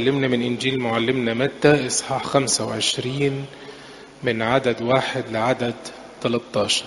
علمنا من إنجيل معلمنا متى إصحاح 25 من عدد واحد لعدد 13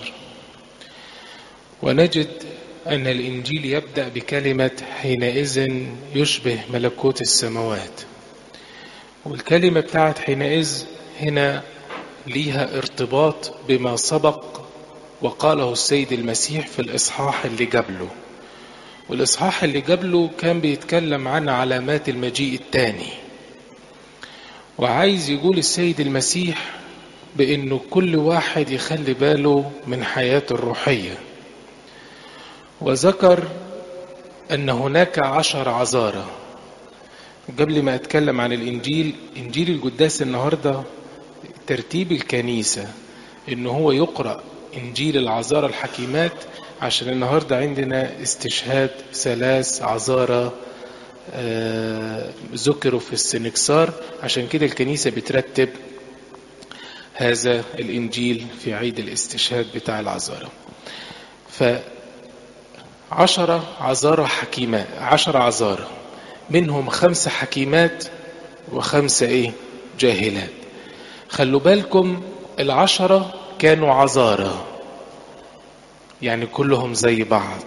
ونجد أن الإنجيل يبدأ بكلمة حينئذ يشبه ملكوت السماوات والكلمة بتاعت حينئذ هنا ليها ارتباط بما سبق وقاله السيد المسيح في الإصحاح اللي قبله والإصحاح اللي قبله كان بيتكلم عن علامات المجيء الثاني وعايز يقول السيد المسيح بأنه كل واحد يخلي باله من حياته الروحية وذكر أن هناك عشر عذارى قبل ما أتكلم عن الإنجيل إنجيل القداس النهاردة ترتيب الكنيسة إن هو يقرأ إنجيل العذارى الحكيمات عشان النهاردة عندنا استشهاد ثلاث عذارى ذكروا في السنكسار عشان كده الكنيسة بترتب هذا الإنجيل في عيد الاستشهاد بتاع العذارى فعشرة عذارى حكيمات عشرة عذارى منهم خمسة حكيمات وخمسة إيه جاهلات خلوا بالكم العشرة كانوا عذارى يعني كلهم زي بعض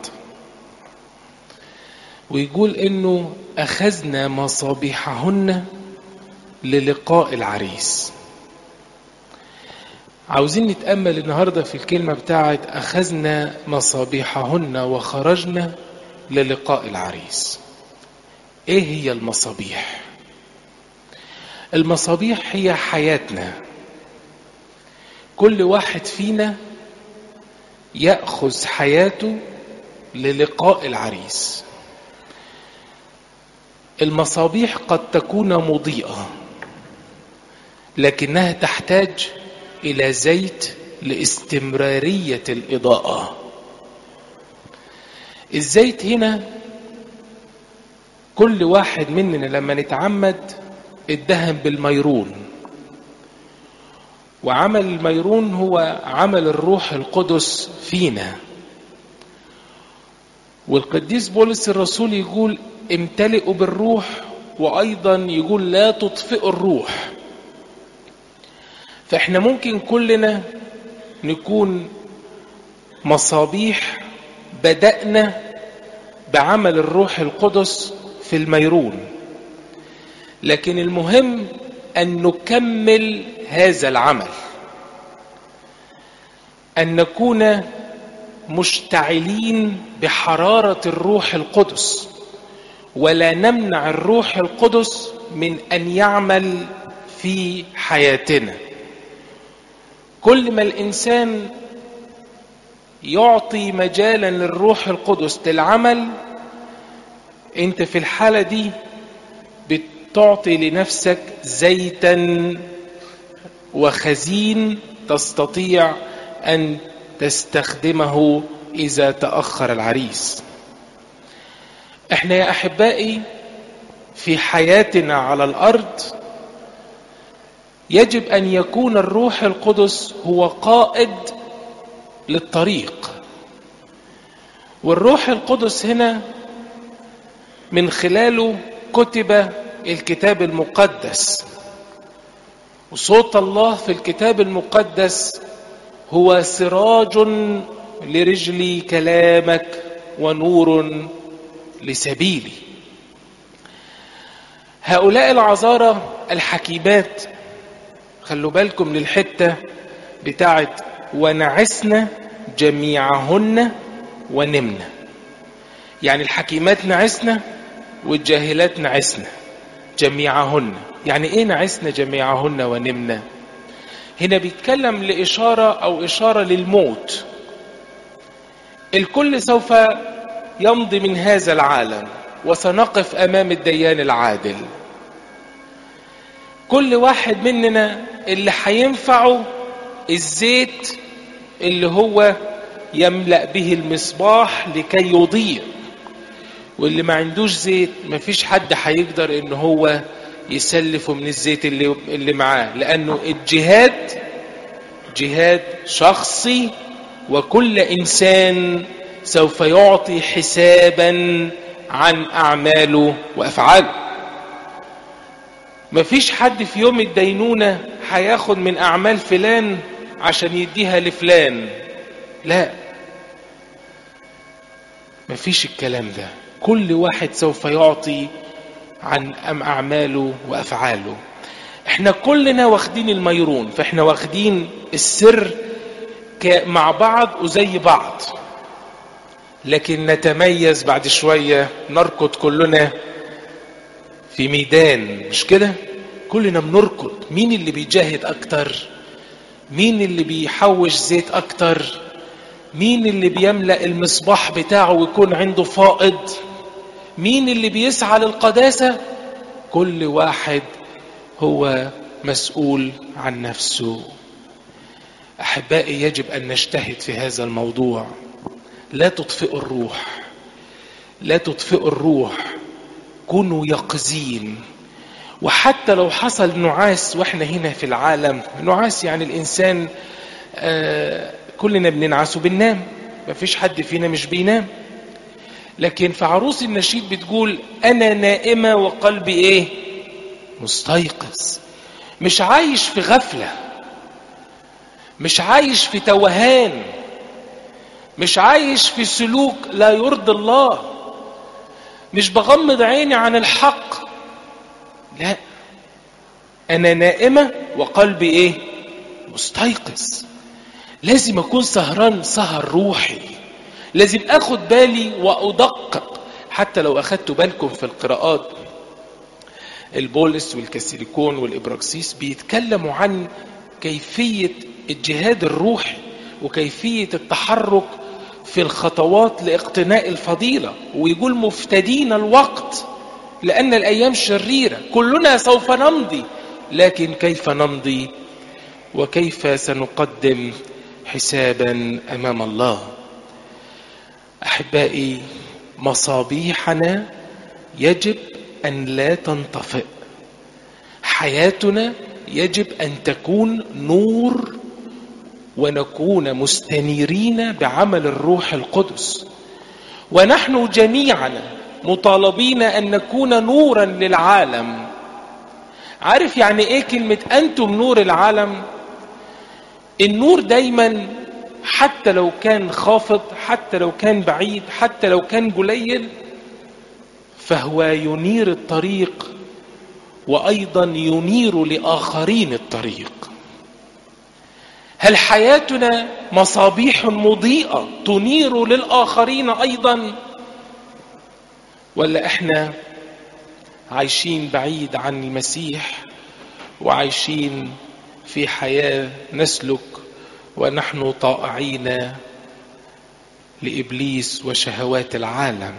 ويقول انه اخذنا مصابيحهن للقاء العريس عاوزين نتأمل النهاردة في الكلمة بتاعت أخذنا مصابيحهن وخرجنا للقاء العريس إيه هي المصابيح؟ المصابيح هي حياتنا كل واحد فينا ياخذ حياته للقاء العريس المصابيح قد تكون مضيئه لكنها تحتاج الى زيت لاستمراريه الاضاءه الزيت هنا كل واحد مننا لما نتعمد ادهن بالميرون وعمل الميرون هو عمل الروح القدس فينا والقديس بولس الرسول يقول امتلئوا بالروح وايضا يقول لا تطفئوا الروح فاحنا ممكن كلنا نكون مصابيح بدأنا بعمل الروح القدس في الميرون لكن المهم أن نكمل هذا العمل أن نكون مشتعلين بحرارة الروح القدس ولا نمنع الروح القدس من أن يعمل في حياتنا كل ما الإنسان يعطي مجالا للروح القدس للعمل انت في الحالة دي تعطي لنفسك زيتا وخزين تستطيع ان تستخدمه اذا تاخر العريس احنا يا احبائي في حياتنا على الارض يجب ان يكون الروح القدس هو قائد للطريق والروح القدس هنا من خلاله كتب الكتاب المقدس وصوت الله في الكتاب المقدس هو سراج لرجلي كلامك ونور لسبيلي هؤلاء العذارى الحكيمات خلوا بالكم للحته بتاعت ونعسنا جميعهن ونمنا يعني الحكيمات نعسنا والجاهلات نعسنا جميعهن يعني ايه نعسنا جميعهن ونمنا هنا بيتكلم لإشارة أو إشارة للموت الكل سوف يمضي من هذا العالم وسنقف أمام الديان العادل كل واحد مننا اللي هينفعه الزيت اللي هو يملأ به المصباح لكي يضيء واللي ما عندوش زيت ما فيش حد هيقدر ان هو يسلفه من الزيت اللي اللي معاه لانه الجهاد جهاد شخصي وكل انسان سوف يعطي حسابا عن اعماله وافعاله مفيش حد في يوم الدينونة هياخد من أعمال فلان عشان يديها لفلان لا مفيش الكلام ده كل واحد سوف يعطي عن أم أعماله وأفعاله احنا كلنا واخدين الميرون فاحنا واخدين السر مع بعض وزي بعض لكن نتميز بعد شوية نركض كلنا في ميدان مش كده كلنا بنركض مين اللي بيجاهد اكتر مين اللي بيحوش زيت اكتر مين اللي بيملأ المصباح بتاعه ويكون عنده فائض مين اللي بيسعى للقداسة كل واحد هو مسؤول عن نفسه احبائي يجب ان نجتهد في هذا الموضوع لا تطفئوا الروح لا تطفئوا الروح كونوا يقظين وحتى لو حصل نعاس واحنا هنا في العالم نعاس يعني الانسان آه كلنا بننعس وبننام مفيش حد فينا مش بينام لكن في عروس النشيد بتقول انا نائمه وقلبي ايه مستيقظ مش عايش في غفله مش عايش في توهان مش عايش في سلوك لا يرضي الله مش بغمض عيني عن الحق لا انا نائمه وقلبي ايه مستيقظ لازم اكون سهران سهر روحي لازم اخد بالي وادقق حتى لو اخدتوا بالكم في القراءات البولس والكاسيليكون والابراكسيس بيتكلموا عن كيفيه الجهاد الروحي وكيفيه التحرك في الخطوات لاقتناء الفضيله ويقول مفتدين الوقت لان الايام شريره كلنا سوف نمضي لكن كيف نمضي وكيف سنقدم حسابا امام الله احبائي مصابيحنا يجب ان لا تنطفئ حياتنا يجب ان تكون نور ونكون مستنيرين بعمل الروح القدس ونحن جميعا مطالبين ان نكون نورا للعالم عارف يعني ايه كلمه انتم نور العالم النور دايما حتى لو كان خافض حتى لو كان بعيد حتى لو كان قليل فهو ينير الطريق وايضا ينير لاخرين الطريق هل حياتنا مصابيح مضيئه تنير للاخرين ايضا ولا احنا عايشين بعيد عن المسيح وعايشين في حياه نسلك ونحن طائعين لابليس وشهوات العالم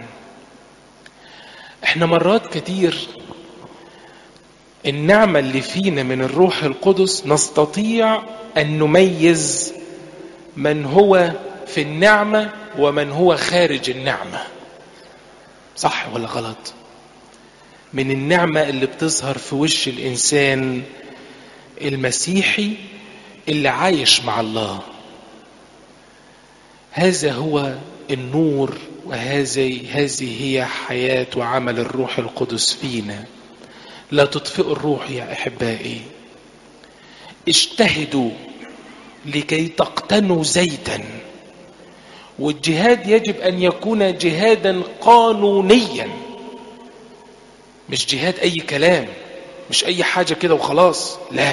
احنا مرات كتير النعمه اللي فينا من الروح القدس نستطيع ان نميز من هو في النعمه ومن هو خارج النعمه صح ولا غلط من النعمه اللي بتظهر في وش الانسان المسيحي اللي عايش مع الله هذا هو النور وهذه هذه هي حياة وعمل الروح القدس فينا لا تطفئوا الروح يا أحبائي اجتهدوا لكي تقتنوا زيتا والجهاد يجب أن يكون جهادا قانونيا مش جهاد أي كلام مش أي حاجة كده وخلاص لا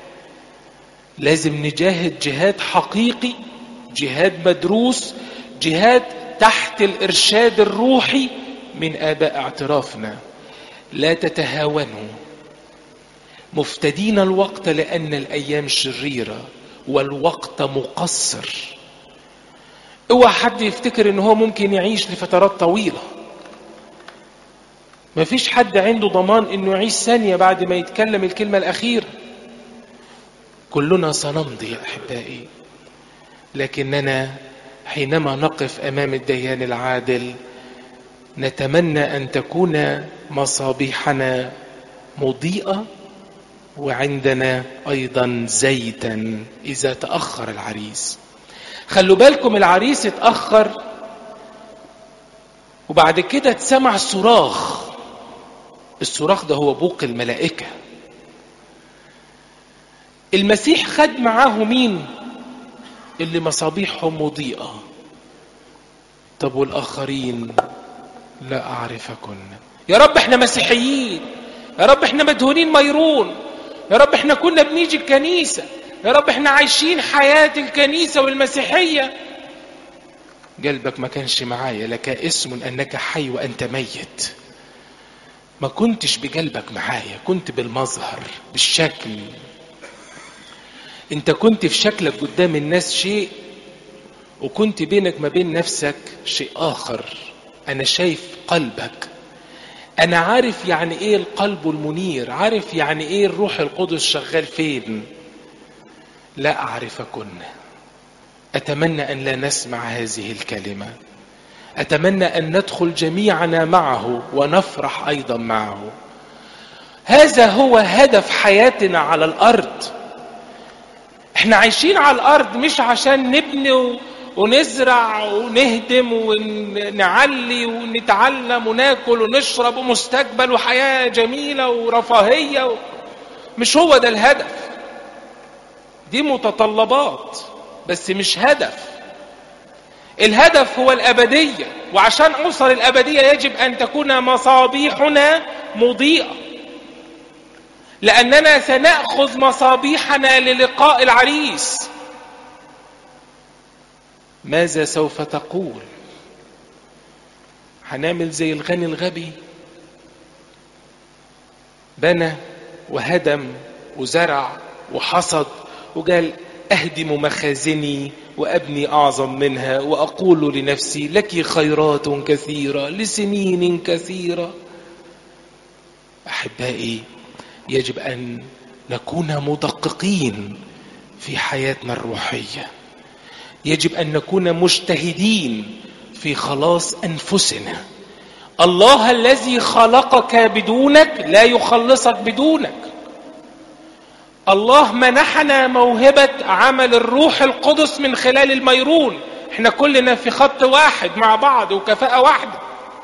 لازم نجاهد جهاد حقيقي جهاد مدروس جهاد تحت الارشاد الروحي من اباء اعترافنا لا تتهاونوا مفتدين الوقت لان الايام شريره والوقت مقصر اوعى حد يفتكر ان هو ممكن يعيش لفترات طويله مفيش حد عنده ضمان انه يعيش ثانيه بعد ما يتكلم الكلمه الاخيره كلنا سنمضي يا احبائي لكننا حينما نقف امام الديان العادل نتمنى ان تكون مصابيحنا مضيئه وعندنا ايضا زيتا اذا تاخر العريس خلوا بالكم العريس اتاخر وبعد كده اتسمع صراخ الصراخ ده هو بوق الملائكه المسيح خد معاه مين اللي مصابيحهم مضيئة طب والآخرين لا أعرفكن يا رب احنا مسيحيين يا رب احنا مدهونين ميرون يا رب احنا كنا بنيجي الكنيسة يا رب احنا عايشين حياة الكنيسة والمسيحية قلبك ما كانش معايا لك اسم انك حي وانت ميت ما كنتش بقلبك معايا كنت بالمظهر بالشكل انت كنت في شكلك قدام الناس شيء وكنت بينك ما بين نفسك شيء اخر انا شايف قلبك انا عارف يعني ايه القلب المنير عارف يعني ايه الروح القدس شغال فين لا اعرفكن اتمنى ان لا نسمع هذه الكلمه اتمنى ان ندخل جميعنا معه ونفرح ايضا معه هذا هو هدف حياتنا على الارض احنا عايشين على الارض مش عشان نبني ونزرع ونهدم ونعلي ونتعلم وناكل ونشرب ومستقبل وحياه جميله ورفاهيه و... مش هو ده الهدف دي متطلبات بس مش هدف الهدف هو الأبدية وعشان أوصل الأبدية يجب أن تكون مصابيحنا مضيئة لأننا سنأخذ مصابيحنا للقاء العريس ماذا سوف تقول هنعمل زي الغني الغبي بنى وهدم وزرع وحصد وقال أهدم مخازني وأبني أعظم منها وأقول لنفسي لك خيرات كثيرة لسنين كثيرة أحبائي يجب أن نكون مدققين في حياتنا الروحية يجب أن نكون مجتهدين في خلاص أنفسنا الله الذي خلقك بدونك لا يخلصك بدونك الله منحنا موهبة عمل الروح القدس من خلال الميرون احنا كلنا في خط واحد مع بعض وكفاءة واحدة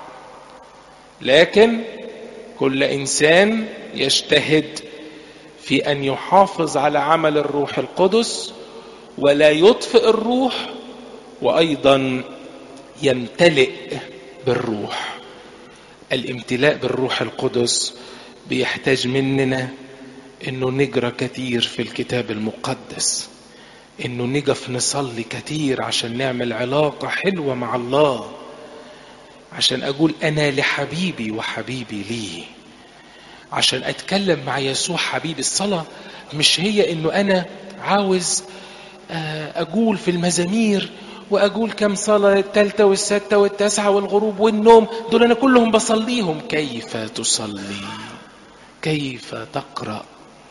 لكن كل إنسان يجتهد في أن يحافظ على عمل الروح القدس ولا يطفئ الروح وأيضا يمتلئ بالروح الامتلاء بالروح القدس بيحتاج مننا انه نقرا كتير في الكتاب المقدس انه نقف نصلي كتير عشان نعمل علاقه حلوه مع الله عشان اقول انا لحبيبي وحبيبي لي عشان اتكلم مع يسوع حبيبي الصلاه مش هي انه انا عاوز اقول في المزامير واقول كم صلاه الثالثه والسادسه والتاسعه والغروب والنوم دول انا كلهم بصليهم كيف تصلي كيف تقرا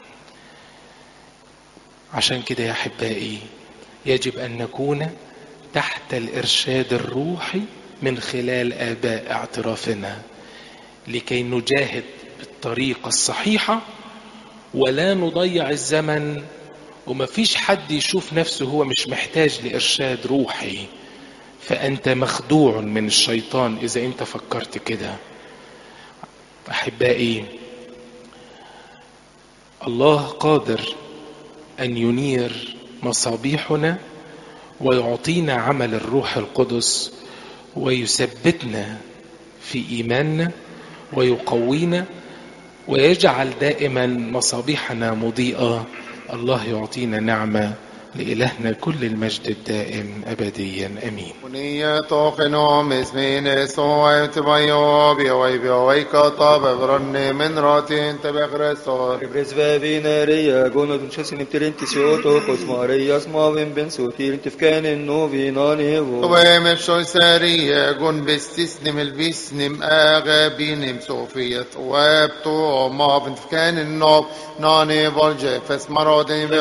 عشان كده يا احبائي يجب ان نكون تحت الارشاد الروحي من خلال اباء اعترافنا لكي نجاهد بالطريقه الصحيحه ولا نضيع الزمن وما فيش حد يشوف نفسه هو مش محتاج لارشاد روحي فانت مخدوع من الشيطان اذا انت فكرت كده احبائي الله قادر ان ينير مصابيحنا ويعطينا عمل الروح القدس ويثبتنا في ايماننا ويقوينا ويجعل دائما مصابيحنا مضيئه الله يعطينا نعمه لإلهنا كل المجد الدائم أبديا أمين ونية توقنهم اسمين سوى تبايو بيوي بيوي كطاب برن من راتين تبغرسور Ibris vävineriä, gonodun chasin iptirin tisioto, kos Maria smavin ben sotir tifkanin novinani vo. وهم شو سارية قن بستسنم البسنم آغابينم صوفية وابتو ما بنت كان النوب ناني فالجي فاسمرودين